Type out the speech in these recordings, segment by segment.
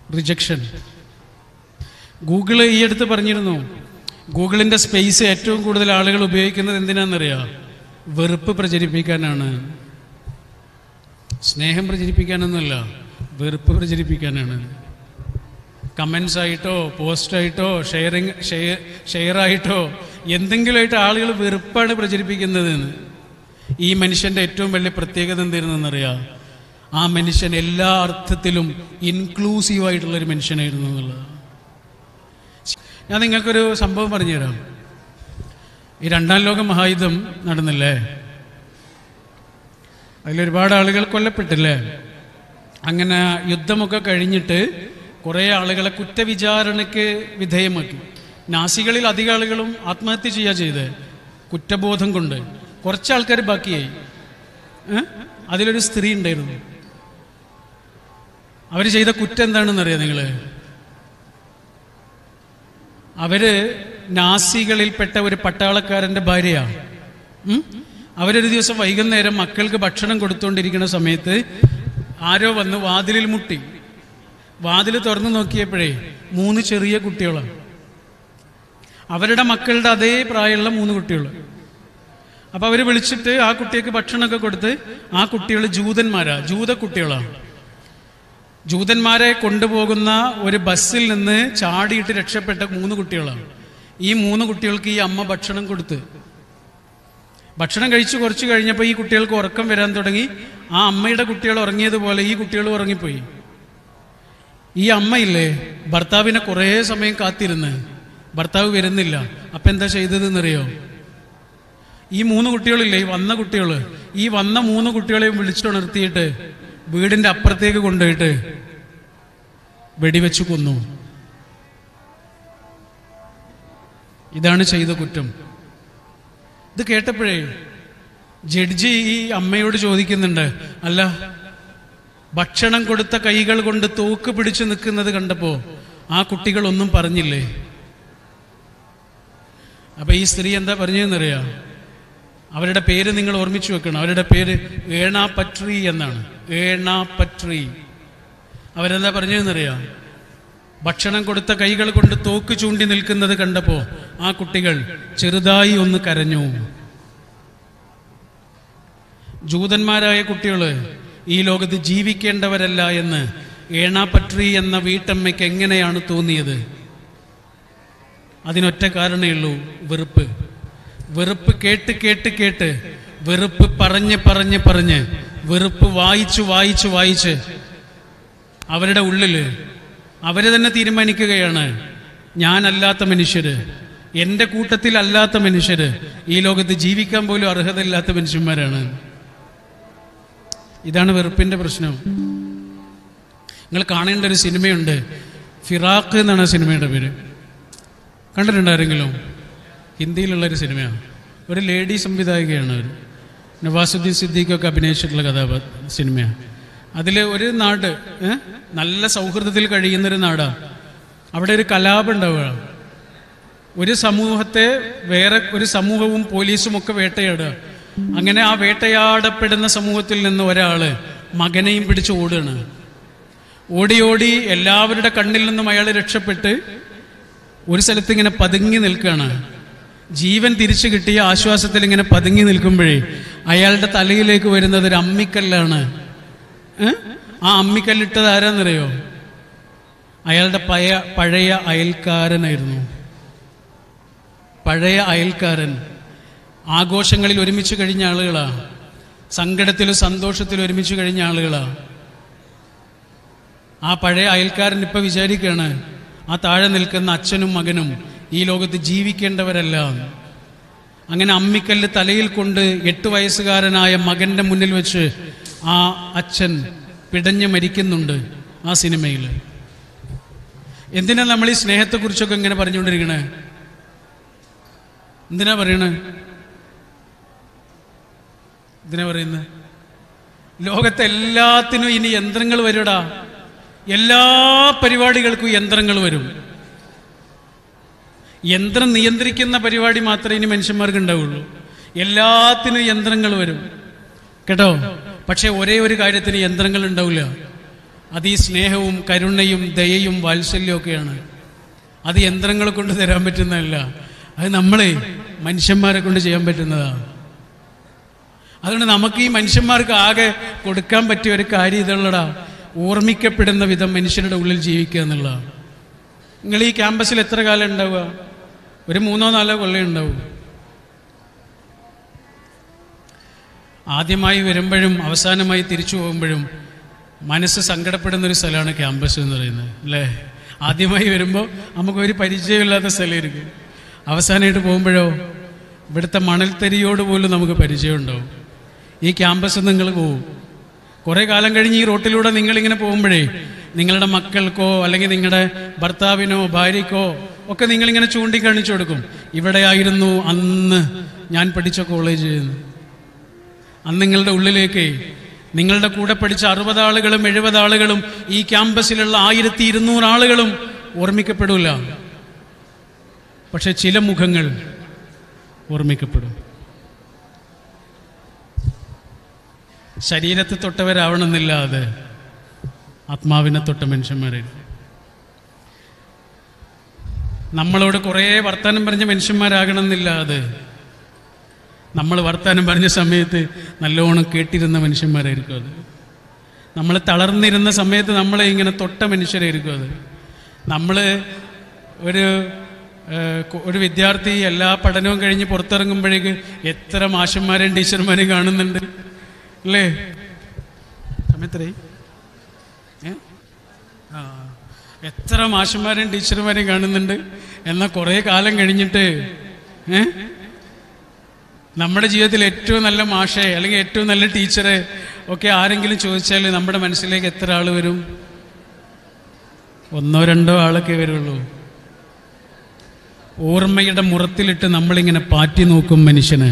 Rejection Google ഈ അടുത്ത് പറഞ്ഞിരുന്നു ഗൂഗിളിൻ്റെ സ്പേസ് ഏറ്റവും കൂടുതൽ ആളുകൾ ഉപയോഗിക്കുന്നത് എന്തിനാണെന്നറിയാം വെറുപ്പ് പ്രചരിപ്പിക്കാനാണ് സ്നേഹം പ്രചരിപ്പിക്കാനൊന്നുമല്ല വെറുപ്പ് പ്രചരിപ്പിക്കാനാണ് കമൻസ് ആയിട്ടോ പോസ്റ്റായിട്ടോ ഷെയറിങ് ഷെയർ ഷെയറായിട്ടോ എന്തെങ്കിലുമായിട്ട് ആളുകൾ വെറുപ്പാണ് പ്രചരിപ്പിക്കുന്നതെന്ന് ഈ മനുഷ്യൻ്റെ ഏറ്റവും വലിയ പ്രത്യേകത എന്തായിരുന്നെന്നറിയാം ആ മനുഷ്യൻ എല്ലാ അർത്ഥത്തിലും ഇൻക്ലൂസീവായിട്ടുള്ളൊരു മനുഷ്യനായിരുന്നു എന്നുള്ളത് ഞാൻ നിങ്ങൾക്കൊരു സംഭവം പറഞ്ഞുതരാം ഈ രണ്ടാം ലോക മഹായുദ്ധം നടന്നില്ലേ അതിലൊരുപാട് ആളുകൾ കൊല്ലപ്പെട്ടില്ലേ അങ്ങനെ യുദ്ധമൊക്കെ കഴിഞ്ഞിട്ട് കുറേ ആളുകളെ കുറ്റവിചാരണയ്ക്ക് വിധേയമാക്കി നാസികളിൽ അധിക ആളുകളും ആത്മഹത്യ ചെയ്യുക ചെയ്ത് കുറ്റബോധം കൊണ്ട് കുറച്ച് ആൾക്കാർ ബാക്കിയായി ഏ? അതിലൊരു സ്ത്രീ ഉണ്ടായിരുന്നു അവർ ചെയ്ത കുറ്റം എന്താണെന്നറിയാം നിങ്ങൾ അവര് നാസികളിൽപ്പെട്ട ഒരു പട്ടാളക്കാരന്റെ ഭാര്യയാണ് ഉം? അവരൊരു ദിവസം വൈകുന്നേരം മക്കൾക്ക് ഭക്ഷണം കൊടുത്തുകൊണ്ടിരിക്കുന്ന സമയത്ത് ആരോ വന്ന് വാതിലിൽ മുട്ടി വാതിൽ തുറന്നു നോക്കിയപ്പോഴേ മൂന്ന് ചെറിയ കുട്ടികളാണ് അവരുടെ മക്കളുടെ അതേ പ്രായമുള്ള മൂന്ന് കുട്ടികൾ അപ്പൊ അവര് വിളിച്ചിട്ട് ആ കുട്ടിക്ക് ഭക്ഷണമൊക്കെ കൊടുത്ത് ആ കുട്ടികൾ ജൂതന്മാരാ ജൂത കുട്ടികളാണ് ജൂതന്മാരെ കൊണ്ടുപോകുന്ന ഒരു ബസ്സിൽ നിന്ന് ചാടിയിട്ട് രക്ഷപ്പെട്ട മൂന്ന് കുട്ടികളാണ് ഈ മൂന്ന് കുട്ടികൾക്ക് ഈ അമ്മ ഭക്ഷണം കൊടുത്ത് ഭക്ഷണം കഴിച്ച് കുറച്ച് കഴിഞ്ഞപ്പോൾ ഈ കുട്ടികൾക്ക് ഉറക്കം വരാൻ തുടങ്ങി ആ അമ്മയുടെ കുട്ടികൾ ഉറങ്ങിയതുപോലെ ഈ കുട്ടികൾ ഉറങ്ങിപ്പോയി ഈ അമ്മയില്ലേ ഭർത്താവിനെ കുറേ സമയം കാത്തിരുന്ന് ഭർത്താവ് വരുന്നില്ല അപ്പം എന്താ ചെയ്തതെന്നറിയോ ഈ മൂന്ന് കുട്ടികളില്ലേ ഈ വന്ന കുട്ടികൾ ഈ വന്ന മൂന്ന് കുട്ടികളെയും വിളിച്ചുണർത്തിയിട്ട് വീടിന്റെ അപ്പുറത്തേക്ക് കൊണ്ടുപോയിട്ട് വെടിവെച്ച് കൊന്നു ഇതാണ് ചെയ്ത കുറ്റം ഇത് കേട്ടപ്പോഴേ ജഡ്ജി ഈ അമ്മയോട് ചോദിക്കുന്നുണ്ട് അല്ല ഭക്ഷണം കൊടുത്ത കൈകൾ കൊണ്ട് തോക്ക് പിടിച്ചു നിൽക്കുന്നത് കണ്ടപ്പോ ആ കുട്ടികൾ ഒന്നും പറഞ്ഞില്ലേ അപ്പൊ ഈ സ്ത്രീ എന്താ പറഞ്ഞതെന്നറിയാം അവരുടെ പേര് നിങ്ങൾ ഓർമ്മിച്ചു വെക്കണം അവരുടെ പേര് ഏണാപട്രി എന്നാണ് ഏണാപട്രി അവരെന്താ പറഞ്ഞതെന്നറിയാം ഭക്ഷണം കൊടുത്ത കൈകൾ കൊണ്ട് തോക്ക് ചൂണ്ടി നിൽക്കുന്നത് കണ്ടപ്പോ ആ കുട്ടികൾ ചെറുതായി ഒന്ന് കരഞ്ഞു ജൂതന്മാരായ കുട്ടികള് ഈ ലോകത്ത് ജീവിക്കേണ്ടവരല്ല എന്ന് ഏണാപട്രി എന്ന വീട്ടമ്മയ്ക്ക് എങ്ങനെയാണ് തോന്നിയത് അതിനൊറ്റ കാരണമേ ഉള്ളൂ വെറുപ്പ് വെറുപ്പ് കേട്ട് കേട്ട് കേട്ട് വെറുപ്പ് പറഞ്ഞ് പറഞ്ഞ് പറഞ്ഞ് വെറുപ്പ് വായിച്ചു വായിച്ചു വായിച്ച് അവരുടെ ഉള്ളില് അവര് തന്നെ തീരുമാനിക്കുകയാണ് ഞാനല്ലാത്ത മനുഷ്യര് എൻ്റെ കൂട്ടത്തിൽ അല്ലാത്ത മനുഷ്യര് ഈ ലോകത്ത് ജീവിക്കാൻ പോലും അർഹതയില്ലാത്ത മനുഷ്യന്മാരാണ് ഇതാണ് വെറുപ്പിന്റെ പ്രശ്നം നിങ്ങൾ കാണേണ്ട ഒരു സിനിമയുണ്ട് ഫിറാഖ് എന്നാണ് ആ സിനിമയുടെ പേര് കണ്ടിട്ടുണ്ടാരെങ്കിലും ഹിന്ദിയിലുള്ള ഒരു സിനിമയാണ് ഒരു ലേഡി സംവിധായികയാണ് അവർ നവാസുദ്ദീൻ സിദ്ദീഖൊക്കെ അഭിനയിച്ചിട്ടുള്ള കഥാപാ സിനിമയാണ് അതിൽ ഒരു നാട് ഏ? നല്ല സൗഹൃദത്തിൽ കഴിയുന്നൊരു നാടാണ് അവിടെ ഒരു കലാപം ഉണ്ടാവുക ഒരു സമൂഹത്തെ വേറെ ഒരു സമൂഹവും പോലീസും ഒക്കെ വേട്ടയാടുക അങ്ങനെ ആ വേട്ടയാടപ്പെടുന്ന സമൂഹത്തിൽ നിന്ന് ഒരാള് മകനെയും പിടിച്ച് ഓടുകയാണ് ഓടി ഓടി എല്ലാവരുടെ കണ്ണിൽ നിന്നും അയാൾ രക്ഷപ്പെട്ട് ഒരു സ്ഥലത്ത് ഇങ്ങനെ പതുങ്ങി നിൽക്കുകയാണ് ജീവൻ തിരിച്ചു കിട്ടിയ ആശ്വാസത്തിൽ ഇങ്ങനെ പതുങ്ങി നിൽക്കുമ്പോഴേ അയാളുടെ തലയിലേക്ക് വരുന്നത് ഒരു അമ്മിക്കല്ലാണ് ഏ? ആ അമ്മിക്കല്ലിട്ടത് ആരാന്നറിയോ അയാളുടെ പയ പഴയ അയൽക്കാരനായിരുന്നു പഴയ അയൽക്കാരൻ ആഘോഷങ്ങളിൽ ഒരുമിച്ച് കഴിഞ്ഞ ആളുകളാ സങ്കടത്തിലും സന്തോഷത്തിലും ഒരുമിച്ച് കഴിഞ്ഞ ആളുകളാ ആ പഴയ അയൽക്കാരൻ ഇപ്പൊ വിചാരിക്കുകയാണ് ആ താഴെ നിൽക്കുന്ന അച്ഛനും മകനും ഈ ലോകത്ത് ജീവിക്കേണ്ടവരല്ല അങ്ങനെ അമ്മിക്കല്ല് തലയിൽ കൊണ്ട് എട്ട് വയസ്സുകാരനായ മകന്റെ മുന്നിൽ വെച്ച് ആ അച്ഛൻ പിടഞ്ഞ് മരിക്കുന്നുണ്ട് ആ സിനിമയിൽ എന്തിനാ നമ്മൾ ഈ സ്നേഹത്തെക്കുറിച്ചൊക്കെ ഇങ്ങനെ പറഞ്ഞുകൊണ്ടിരിക്കണേ എന്തിനാ പറയണേ എന്തിനാ പറയുന്നത് ലോകത്തെ എല്ലാത്തിനും ഇനി യന്ത്രങ്ങൾ വരുടാ എല്ലാ പരിപാടികൾക്കും യന്ത്രങ്ങൾ വരും യന്ത്രം നിയന്ത്രിക്കുന്ന പരിപാടി മാത്രമേ ഇനി മനുഷ്യന്മാർക്ക് ഉണ്ടാവുള്ളൂ എല്ലാത്തിനും യന്ത്രങ്ങൾ വരും കേട്ടോ പക്ഷെ ഒരേ ഒരു കാര്യത്തിന് യന്ത്രങ്ങൾ ഉണ്ടാവില്ല അത് ഈ സ്നേഹവും കരുണയും ദയയും വാത്സല്യവും ഒക്കെയാണ് അത് യന്ത്രങ്ങളെ കൊണ്ട് തരാൻ പറ്റുന്നതല്ല അത് നമ്മളെ മനുഷ്യന്മാരെ കൊണ്ട് ചെയ്യാൻ പറ്റുന്നതാണ് അതുകൊണ്ട് നമുക്ക് ഈ മനുഷ്യന്മാർക്ക് ആകെ കൊടുക്കാൻ പറ്റിയ ഒരു കാര്യം ഇതുള്ളടാ ഓർമ്മിക്കപ്പെടുന്ന വിധം മനുഷ്യരുടെ ഉള്ളിൽ ജീവിക്കുക എന്നുള്ളതാണ് നിങ്ങൾ ഈ ക്യാമ്പസിൽ എത്ര കാലം ഉണ്ടാവുക ഒരു മൂന്നോ നാലോ കൊല്ലം ഉണ്ടാവും ആദ്യമായി വരുമ്പോഴും അവസാനമായി തിരിച്ചു പോകുമ്പോഴും മനസ്സ് സങ്കടപ്പെടുന്ന ഒരു സ്ഥലമാണ് ക്യാമ്പസ് എന്ന് പറയുന്നത് അല്ലേ ആദ്യമായി വരുമ്പോൾ നമുക്കൊരു പരിചയമില്ലാത്ത സ്ഥലമായിരിക്കും അവസാനമായിട്ട് പോകുമ്പോഴോ ഇവിടുത്തെ മണൽത്തരിയോട് പോലും നമുക്ക് പരിചയം ഉണ്ടാവും ഈ ക്യാമ്പസ് നിങ്ങൾ പോവും കുറേ കാലം കഴിഞ്ഞ് ഈ റോട്ടിലൂടെ നിങ്ങളിങ്ങനെ പോകുമ്പോഴേ നിങ്ങളുടെ മക്കൾക്കോ അല്ലെങ്കിൽ നിങ്ങളുടെ ഭർത്താവിനോ ഭാര്യയ്ക്കോ ഒക്കെ നിങ്ങളിങ്ങനെ ചൂണ്ടിക്കാണിച്ചു കൊടുക്കും ഇവിടെയായിരുന്നു അന്ന് ഞാൻ പഠിച്ച കോളേജ് എന്ന് അന്ന് നിങ്ങളുടെ ഉള്ളിലേക്ക് നിങ്ങളുടെ കൂടെ പഠിച്ച അറുപത് ആളുകളും എഴുപത് ആളുകളും ഈ ക്യാമ്പസിലുള്ള ആയിരത്തി ഇരുന്നൂറ് ആളുകളും ഓർമ്മിക്കപ്പെടില്ല പക്ഷെ ചില മുഖങ്ങൾ ഓർമ്മിക്കപ്പെടും ശരീരത്തെ തൊട്ടവരാവണമെന്നില്ല അത് ആത്മാവിനെ തൊട്ട മനുഷ്യന്മാരെ നമ്മളോട് കുറേ വർത്തമാനം പറഞ്ഞ മനുഷ്യന്മാരാകണമെന്നില്ല അത് നമ്മൾ വർത്തമാനം പറഞ്ഞ സമയത്ത് നല്ലോണം കേട്ടിരുന്ന മനുഷ്യന്മാരായിരിക്കും അത് നമ്മൾ തളർന്നിരുന്ന സമയത്ത് നമ്മളെ ഇങ്ങനെ തൊട്ട മനുഷ്യരായിരിക്കും അത് നമ്മൾ ഒരു ഏഹ്, കൊ- ഒരു വിദ്യാർത്ഥി എല്ലാ പഠനവും കഴിഞ്ഞ് പുറത്തിറങ്ങുമ്പോഴേക്ക് എത്ര മാഷന്മാരെയും ടീച്ചർമാരെയും കാണുന്നുണ്ട് അല്ലേ സമയത്രേ ഏ ആ എത്ര മാഷന്മാരെയും ടീച്ചർമാരെയും കാണുന്നുണ്ട് എന്നാൽ കുറേ കാലം കഴിഞ്ഞിട്ട് ഏ നമ്മുടെ ജീവിതത്തിൽ ഏറ്റവും നല്ല മാഷെ അല്ലെങ്കിൽ ഏറ്റവും നല്ല ടീച്ചറെ ഒക്കെ ആരെങ്കിലും ചോദിച്ചാൽ നമ്മുടെ മനസ്സിലേക്ക് എത്ര ആൾ വരും ഒന്നോ രണ്ടോ ആളൊക്കെ വരുള്ളൂ ഓർമ്മയുടെ മുറത്തിലിട്ട് നമ്മളിങ്ങനെ പാറ്റി നോക്കും മനുഷ്യന്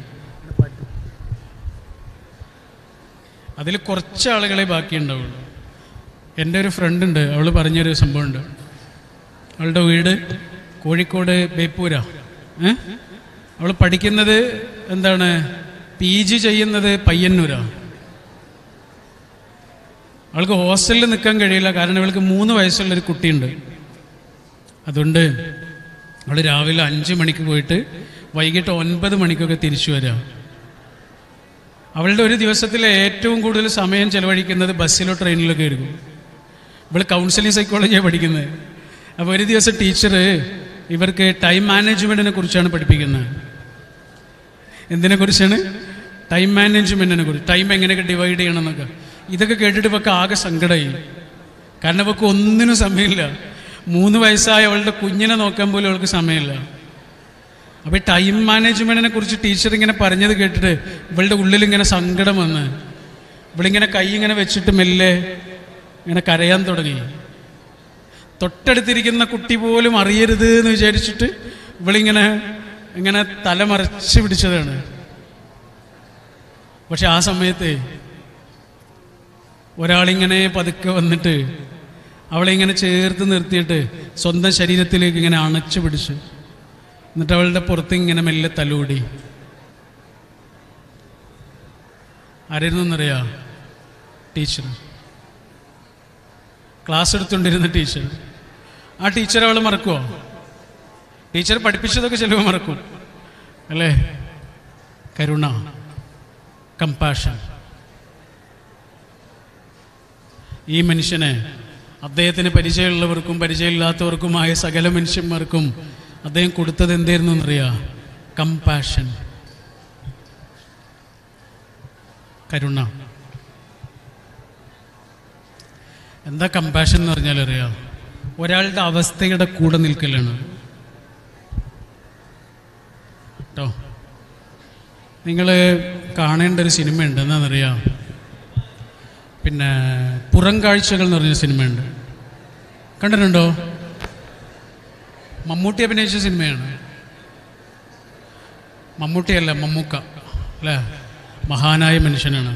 അതിൽ കുറച്ച് ആളുകളെ ബാക്കിയുണ്ടാവുള്ളൂ എൻ്റെ ഒരു ഫ്രണ്ട് ഉണ്ട് അവൾ പറഞ്ഞൊരു സംഭവമുണ്ട് അവളുടെ വീട് കോഴിക്കോട് ബേപ്പൂര ഏ അവൾ പഠിക്കുന്നത് എന്താണ് പി ജി ചെയ്യുന്നത് പയ്യന്നൂരാണ് അവൾക്ക് ഹോസ്റ്റലിൽ നിൽക്കാൻ കഴിയില്ല കാരണം അവൾക്ക് മൂന്ന് വയസ്സുള്ളൊരു കുട്ടിയുണ്ട് അതുകൊണ്ട് അവൾ രാവിലെ അഞ്ച് മണിക്ക് പോയിട്ട് വൈകിട്ട് ഒൻപത് മണിക്കൊക്കെ തിരിച്ചു വരാം അവളുടെ ഒരു ദിവസത്തിലെ ഏറ്റവും കൂടുതൽ സമയം ചെലവഴിക്കുന്നത് ബസ്സിലോ ട്രെയിനിലൊക്കെ ആയിരിക്കും ഇവൾ കൗൺസിലിംഗ് സൈക്കോളജിയാണ് പഠിക്കുന്നത് അപ്പോൾ ഒരു ദിവസം ടീച്ചർ ഇവർക്ക് ടൈം മാനേജ്മെൻറ്റിനെ കുറിച്ചാണ് പഠിപ്പിക്കുന്നത് എന്തിനെ കുറിച്ചാണ് ടൈം മാനേജ്മെൻറ്റിനെ കുറിച്ച് ടൈം എങ്ങനെയൊക്കെ ഡിവൈഡ് ചെയ്യണം എന്നൊക്കെ ഇതൊക്കെ കേട്ടിട്ട് ഇവർക്ക് ആകെ സങ്കടമായി കാരണം ഇവർക്ക് ഒന്നിനും സമയമില്ല മൂന്ന് വയസ്സായ അവളുടെ കുഞ്ഞിനെ നോക്കാൻ പോലും അവൾക്ക് സമയമില്ല അപ്പോൾ ഈ ടൈം മാനേജ്മെൻറ്റിനെ കുറിച്ച് ടീച്ചർ ഇങ്ങനെ പറഞ്ഞത് കേട്ടിട്ട് ഇവളുടെ ഉള്ളിൽ ഇങ്ങനെ സങ്കടം വന്ന് ഇവളിങ്ങനെ കൈ ഇങ്ങനെ വെച്ചിട്ട് മെല്ലെ ഇങ്ങനെ കരയാൻ തുടങ്ങി തൊട്ടടുത്തിരിക്കുന്ന കുട്ടി പോലും അറിയരുത് എന്ന് വിചാരിച്ചിട്ട് ഇവളിങ്ങനെ ഇങ്ങനെ തലമറച്ച് പിടിച്ചതാണ് പക്ഷെ ആ സമയത്ത് ഒരാളിങ്ങനെ പതുക്കെ വന്നിട്ട് അവളെ ഇങ്ങനെ ചേർത്ത് നിർത്തിയിട്ട് സ്വന്തം ശരീരത്തിലേക്ക് ഇങ്ങനെ അണച്ചു പിടിച്ചു എന്നിട്ട് അവളുടെ പുറത്ത് ഇങ്ങനെ മെല്ലെ തലോടി ആരായിരുന്നു എന്നറിയാ ടീച്ചർ ക്ലാസ് എടുത്തുകൊണ്ടിരുന്ന ടീച്ചർ ആ ടീച്ചർ അവൾ മറക്കുമോ ടീച്ചർ പഠിപ്പിച്ചതൊക്കെ ചിലവ് മറക്കും അല്ലേ കരുണ കമ്പാഷൻ ഈ മനുഷ്യനെ അദ്ദേഹത്തിന് പരിചയമുള്ളവർക്കും പരിചയമില്ലാത്തവർക്കുമായ സകല മനുഷ്യന്മാർക്കും അദ്ദേഹം കൊടുത്തത് എന്തായിരുന്നു എന്നറിയാം കമ്പാഷൻ കരുണ എന്താ കമ്പാഷൻ എന്ന് പറഞ്ഞാൽ അറിയാം ഒരാളുടെ അവസ്ഥയുടെ കൂടെ നിൽക്കലാണ് കേട്ടോ നിങ്ങൾ കാണേണ്ട ഒരു സിനിമയുണ്ട് എന്താണെന്നറിയാം പിന്നെ പുറം കാഴ്ചകൾ എന്ന് പറഞ്ഞ സിനിമയുണ്ട് കണ്ടിട്ടുണ്ടോ മമ്മൂട്ടി അഭിനയിച്ച സിനിമയാണ് മമ്മൂട്ടിയല്ല മമ്മൂക്ക അല്ലേ മഹാനായ മനുഷ്യനാണ്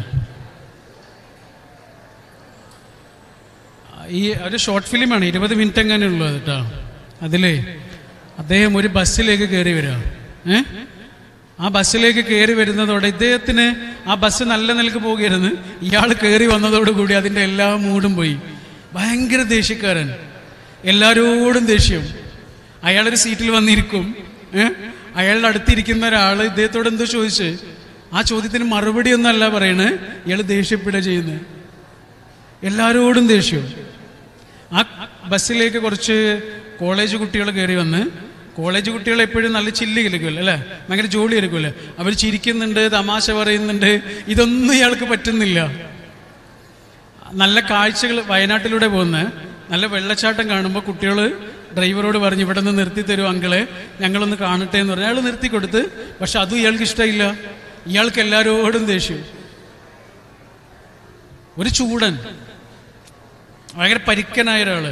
ഈ ഒരു ഷോർട്ട് ഫിലിമാണ് ഇരുപത് മിനിറ്റ് എങ്ങനെ ഉള്ളത് കേട്ടോ അതിലേ അദ്ദേഹം ഒരു ബസ്സിലേക്ക് കയറി വരിക ഏ ആ ബസ്സിലേക്ക് കയറി വരുന്നതോടെ ഇദ്ദേഹത്തിന് ആ ബസ് നല്ല നിലക്ക് പോകരുന്ന് ഇയാൾ കയറി വന്നതോടുകൂടി അതിൻ്റെ എല്ലാ മൂടും പോയി ഭയങ്കര ദേഷ്യക്കാരൻ എല്ലാരോടും ദേഷ്യം അയാളൊരു സീറ്റിൽ വന്നിരിക്കും ഏ? അയാളുടെ അടുത്തിരിക്കുന്ന ഒരാൾ ഇദ്ദേഹത്തോട് എന്തോ ചോദിച്ച് ആ ചോദ്യത്തിന് മറുപടി ഒന്നല്ല പറയണേ ഇയാൾ ദേഷ്യപ്പെടുക ചെയ്യുന്നത് എല്ലാരോടും ദേഷ്യം ആ ബസ്സിലേക്ക് കുറച്ച് കോളേജ് കുട്ടികൾ കയറി വന്ന് കോളേജ് കുട്ടികൾ എപ്പോഴും നല്ല ചില്ല് കിടക്കുമല്ലോ അല്ലേ ഭയങ്കര ജോലി എടുക്കുമല്ലോ അവർ ചിരിക്കുന്നുണ്ട് തമാശ പറയുന്നുണ്ട് ഇതൊന്നും ഇയാൾക്ക് പറ്റുന്നില്ല നല്ല കാഴ്ചകൾ വയനാട്ടിലൂടെ പോകുന്ന നല്ല വെള്ളച്ചാട്ടം കാണുമ്പോൾ കുട്ടികൾ ഡ്രൈവറോട് പറഞ്ഞു ഇവിടെ നിന്ന് നിർത്തി തരും അങ്കിളെ ഞങ്ങളൊന്ന് കാണട്ടെ എന്ന് പറഞ്ഞു അയാൾ നിർത്തി കൊടുത്ത് പക്ഷെ അതും ഇയാൾക്ക് ഇഷ്ടമില്ല ഇയാൾക്ക് എല്ലാവരോടും ദേഷ്യം ഒരു ചൂടൻ ഭയങ്കര പരിക്കനായ ഒരാള്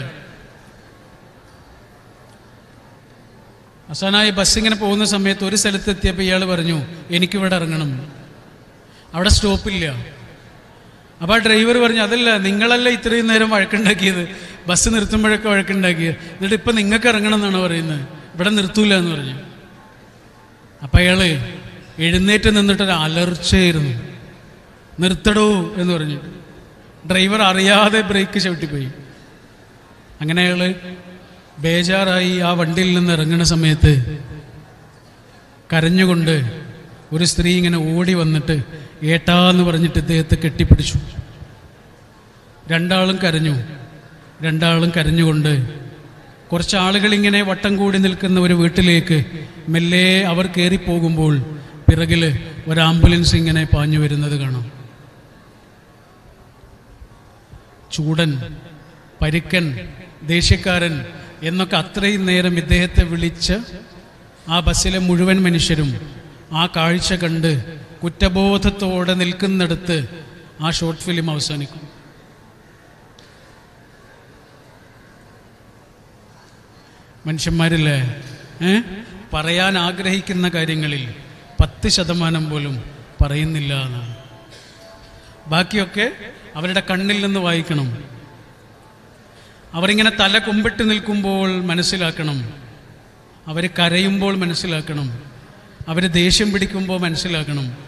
അവസാനമായി ബസ് ഇങ്ങനെ പോകുന്ന സമയത്ത് ഒരു സ്ഥലത്ത് എത്തിയപ്പോൾ ഇയാൾ പറഞ്ഞു എനിക്കിവിടെ ഇറങ്ങണം അവിടെ സ്റ്റോപ്പില്ല അപ്പോൾ ആ ഡ്രൈവർ പറഞ്ഞു അതല്ല നിങ്ങളല്ല ഇത്രയും നേരം വഴക്കുണ്ടാക്കിയത് ബസ് നിർത്തുമ്പോഴൊക്കെ വഴക്കുണ്ടാക്കിയത് എന്നിട്ട് ഇപ്പം നിങ്ങൾക്ക് ഇറങ്ങണം എന്നാണ് പറയുന്നത് ഇവിടെ നിർത്തൂല എന്ന് പറഞ്ഞു അപ്പം അയാള് എഴുന്നേറ്റ് നിന്നിട്ടൊരു അലർച്ചയായിരുന്നു നിർത്തടോ എന്ന് പറഞ്ഞു ഡ്രൈവർ അറിയാതെ ബ്രേക്ക് ചവിട്ടിപ്പോയി അങ്ങനെ അയാള് ബേജാറായി ആ വണ്ടിയിൽ നിന്ന് ഇറങ്ങുന്ന സമയത്ത് കരഞ്ഞുകൊണ്ട് ഒരു സ്ത്രീ ഇങ്ങനെ ഓടി വന്നിട്ട് ഏട്ടാന്ന് പറഞ്ഞിട്ട് ഇദ്ദേഹത്തെ കെട്ടിപ്പിടിച്ചു രണ്ടാളും കരഞ്ഞു രണ്ടാളും കരഞ്ഞുകൊണ്ട് കുറച്ച് ആളുകൾ ഇങ്ങനെ വട്ടം കൂടി നിൽക്കുന്ന ഒരു വീട്ടിലേക്ക് മെല്ലെ അവർ കയറിപ്പോകുമ്പോൾ പിറകില് ഒരു ആംബുലൻസ് ഇങ്ങനെ പാഞ്ഞു വരുന്നത് കാണാം ചൂടൻ പരുക്കൻ ദേഷ്യക്കാരൻ എന്നൊക്കെ അത്രയും നേരം ഇദ്ദേഹത്തെ വിളിച്ച് ആ ബസ്സിലെ മുഴുവൻ മനുഷ്യരും ആ കാഴ്ച കണ്ട് കുറ്റബോധത്തോടെ നിൽക്കുന്നിടത്ത് ആ ഷോർട്ട് ഫിലിം അവസാനിക്കും മനുഷ്യന്മാരില്ലേ ഏ പറയാൻ ആഗ്രഹിക്കുന്ന കാര്യങ്ങളിൽ പത്ത് ശതമാനം പോലും പറയുന്നില്ല എന്നാണ് ബാക്കിയൊക്കെ അവരുടെ കണ്ണിൽ നിന്ന് വായിക്കണം അവരിങ്ങനെ തല കുമ്പിട്ട് നിൽക്കുമ്പോൾ മനസ്സിലാക്കണം അവർ കരയുമ്പോൾ മനസ്സിലാക്കണം അവർ ദേഷ്യം പിടിക്കുമ്പോൾ മനസ്സിലാക്കണം